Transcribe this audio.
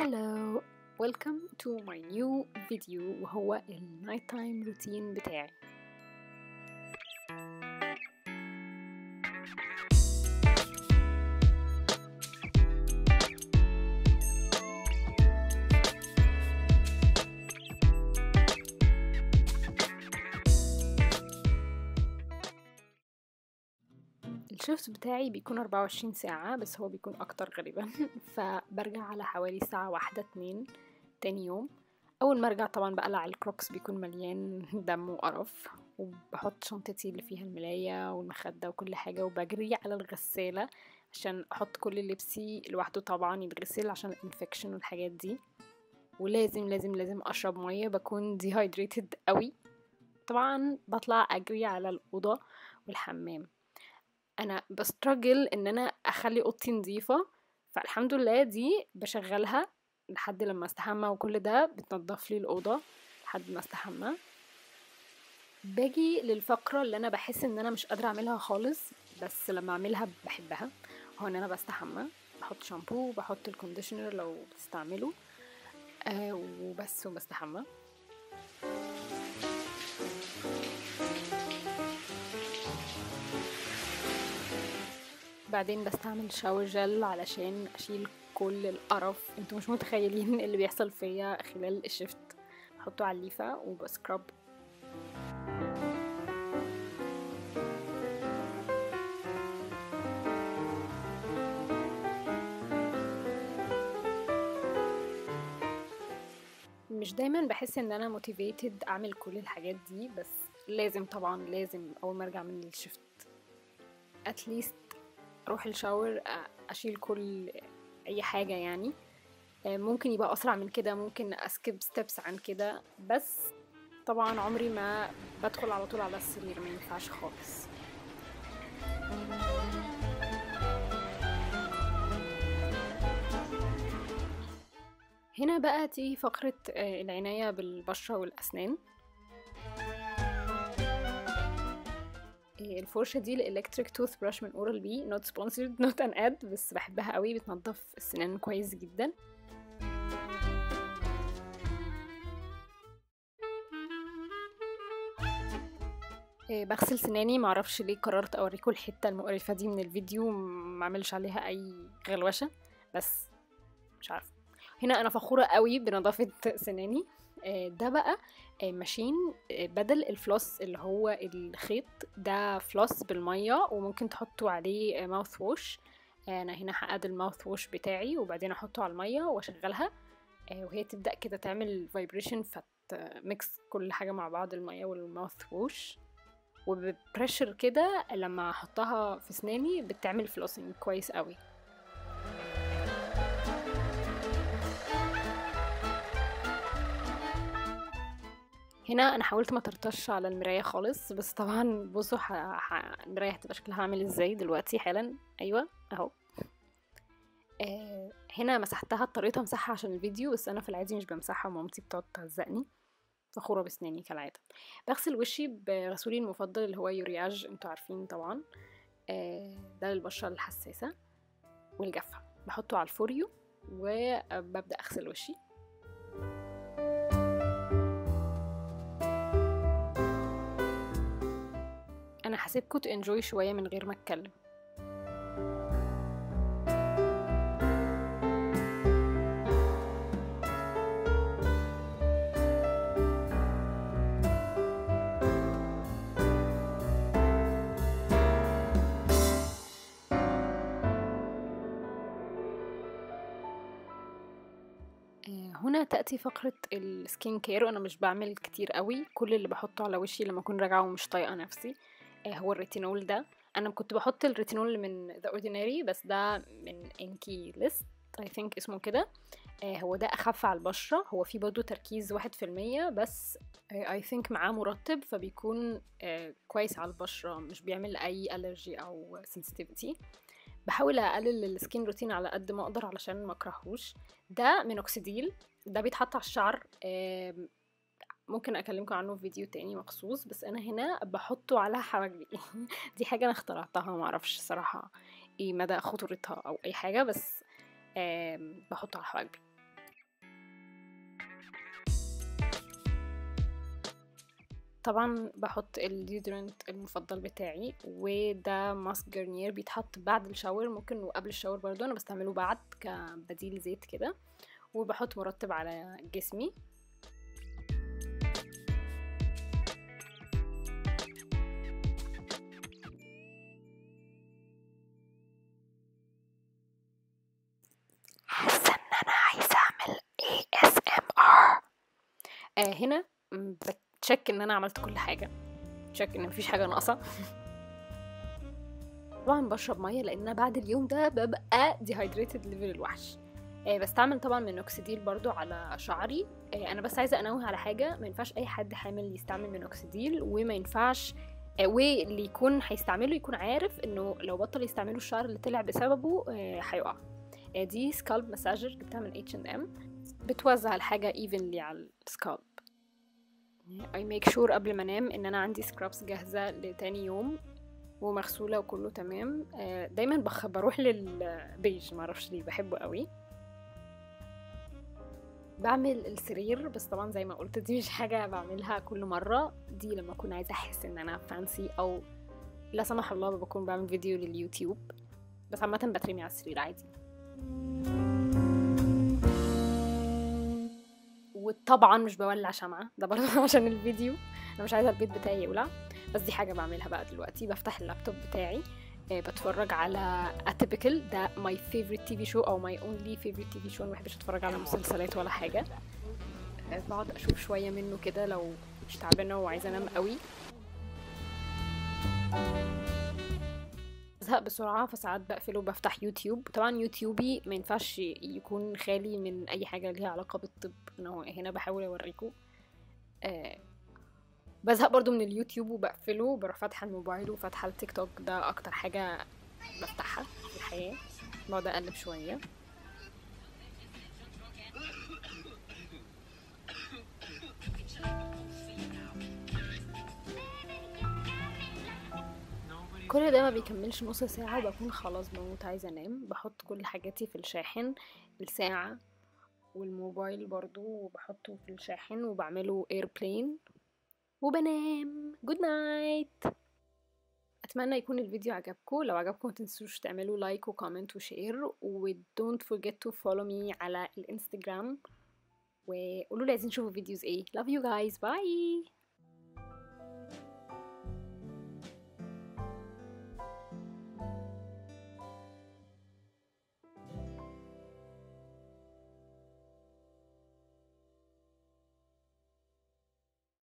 Hello welcome to my new video وهو ال night time routine بتاعي الشيفت بتاعي بيكون 24 ساعة بس هو بيكون أكتر غالبا فبرجع على حوالي ساعة واحدة اتنين تاني يوم أول ما أرجع طبعا بقلع الكروكس بيكون مليان دم وقرف وبحط شنطتي اللي فيها الملاية والمخدة وكل حاجة وبجري على الغسالة عشان أحط كل لبسي لوحده طبعا يتغسل عشان الانفكشن والحاجات دي ولازم لازم لازم أشرب مية بكون dehydrated قوي طبعا بطلع أجري على الأوضة والحمام انا بستراجل ان انا اخلي اوضتي نظيفه فالحمد لله دي بشغلها لحد لما استحمى وكل ده بتنضف لي الاوضه لحد ما استحمى باجي للفقره اللي انا بحس ان انا مش قادره اعملها خالص بس لما اعملها بحبها هو ان انا بستحمى بحط شامبو بحط الكونديشنر لو بتستعمله آه وبس وبستحمى بعدين بستعمل شاور جل علشان اشيل كل القرف انتوا مش متخيلين اللي بيحصل فيا خلال الشفت بحطه على الليفة وبسكرب مش دايما بحس ان انا موتيفيتد اعمل كل الحاجات دي بس لازم طبعا لازم اول ما ارجع من الشفت اتليست اروح الشاور اشيل كل اي حاجه يعني ممكن يبقى اسرع من كده ممكن اسكيب ستيبس عن كده بس طبعا عمري ما بدخل على طول على السرير ما ينفعش خالص هنا بقى تيجي فقرة العناية بالبشرة والأسنان الفرشة دي الإلكتريك توث براش من أورال بي نوت سبونسرد نوت أن أد بس بحبها قوي بتنضف السنان كويس جدا بغسل سناني معرفش ليه قررت اوريكم الحته المقرفه دي من الفيديو ما اعملش عليها اي غلوشه بس مش عارفه هنا انا فخوره قوي بنظافه سناني ده بقى ماشين بدل الفلوس اللي هو الخيط ده فلوس بالمية وممكن تحطوا عليه ماوث ووش انا هنا هقعد الماوث ووش بتاعي وبعدين احطه على المية واشغلها وهي تبدأ كده تعمل فايبريشن فتميكس كل حاجة مع بعض المية والماوث ووش وببريشر كده لما احطها في سناني بتعمل فلوسنج كويس قوي هنا انا حاولت ما ترطش على المرايه خالص بس طبعا بصوا ح... ح... المرايه هتبقى شكلها عامل ازاي دلوقتي حالا ايوه اهو آه هنا مسحتها اضطريت امسحها عشان الفيديو بس انا في العادي مش بمسحها ومامتي بتقعد تهزقني فخوره بسناني كالعاده بغسل وشي بغسولي المفضل اللي هو يورياج انتوا عارفين طبعا آه ده للبشره الحساسه والجافه بحطه على الفوريو وببدا اغسل وشي انا هسيبكم تنجوي شويه من غير ما اتكلم هنا تأتي فقرة السكين كير وأنا مش بعمل كتير قوي كل اللي بحطه على وشي لما أكون راجعة ومش طايقة نفسي هو الريتينول ده انا كنت بحط الريتينول من ذا اورديناري بس ده من انكي ليست اي ثينك اسمه كده هو ده اخف على البشره هو فيه برضه تركيز واحد في المية بس اي ثينك معاه مرطب فبيكون كويس على البشره مش بيعمل اي الرجي او سنسيتيفيتي بحاول اقلل السكين روتين على قد ما اقدر علشان ما اكرهوش ده مينوكسيديل ده بيتحط على الشعر ممكن اكلمكم عنه في فيديو تاني مخصوص بس انا هنا بحطه على حواجبي دي حاجه انا اخترعتها ما اعرفش صراحه ايه مدى خطورتها او اي حاجه بس بحطه على حواجبي طبعا بحط الديودرنت المفضل بتاعي وده ماسك جارنير بيتحط بعد الشاور ممكن وقبل الشاور برضو انا بستعمله بعد كبديل زيت كده وبحط مرطب على جسمي حاسه ان انا عايزه اعمل ASMR آه هنا م، بتشك ان انا عملت كل حاجه تشك ان مفيش حاجه ناقصه طبعا بشرب ميه لان أنا بعد اليوم ده ببقى ديهايدريتد ليفل الوحش آه بستعمل طبعا مينوكسيديل برضو على شعري آه انا بس عايزه انوه على حاجه ما ينفعش اي حد حامل يستعمل مينوكسيديل وما ينفعش آه واللي يكون هيستعمله يكون عارف انه لو بطل يستعمله الشعر اللي طلع بسببه آه، هيقع آه، دي سكالب مساجر جبتها من اتش ان ام بتوزع الحاجه ايفنلي على السكالب اي ميك شور قبل ما انام ان انا عندي سكرابس جاهزه لتاني يوم ومغسوله وكله تمام آه، دايما بخ بروح للبيج معرفش ليه بحبه قوي بعمل السرير بس طبعا زي ما قلت دي مش حاجه بعملها كل مره دي لما اكون عايزه احس ان انا فانسي او لا سمح الله بكون بعمل فيديو لليوتيوب بس عامه بترمي على السرير عادي وطبعا مش بولع شمعة ده برضه عشان الفيديو انا مش عايزه البيت بتاعي يولع بس دي حاجه بعملها بقى دلوقتي بفتح اللابتوب بتاعي آه، بتفرج على اتيبيكال ده ماي فيفورت تي في شو او ماي اونلي فيفورت تي في شو ما بحبش اتفرج على مسلسلات ولا حاجه آه، بقعد اشوف شويه منه كده لو مش تعبانه وعايزه انام قوي بزهق بسرعة فساعات بقفله وبفتح يوتيوب طبعا يوتيوبي ما ينفعش يكون خالي من أي حاجة ليها علاقة بالطب أنا هنا بحاول أوريكم آه بزهق برضو من اليوتيوب وبقفله وبروح فاتحة الموبايل وفاتحة التيك توك ده أكتر حاجة بفتحها في الحياة بقعد أقلب شوية كل ده ما بيكملش نص ساعة وبكون خلاص بموت عايزة انام بحط كل حاجاتي في الشاحن الساعة والموبايل برضو وبحطه في الشاحن وبعمله ايربلين وبنام جود نايت اتمنى يكون الفيديو عجبكم لو عجبكم متنسوش تعملوا لايك وكومنت وشير و don't forget to follow me على الانستجرام وقولوا لي عايزين تشوفوا فيديوز ايه love you guys bye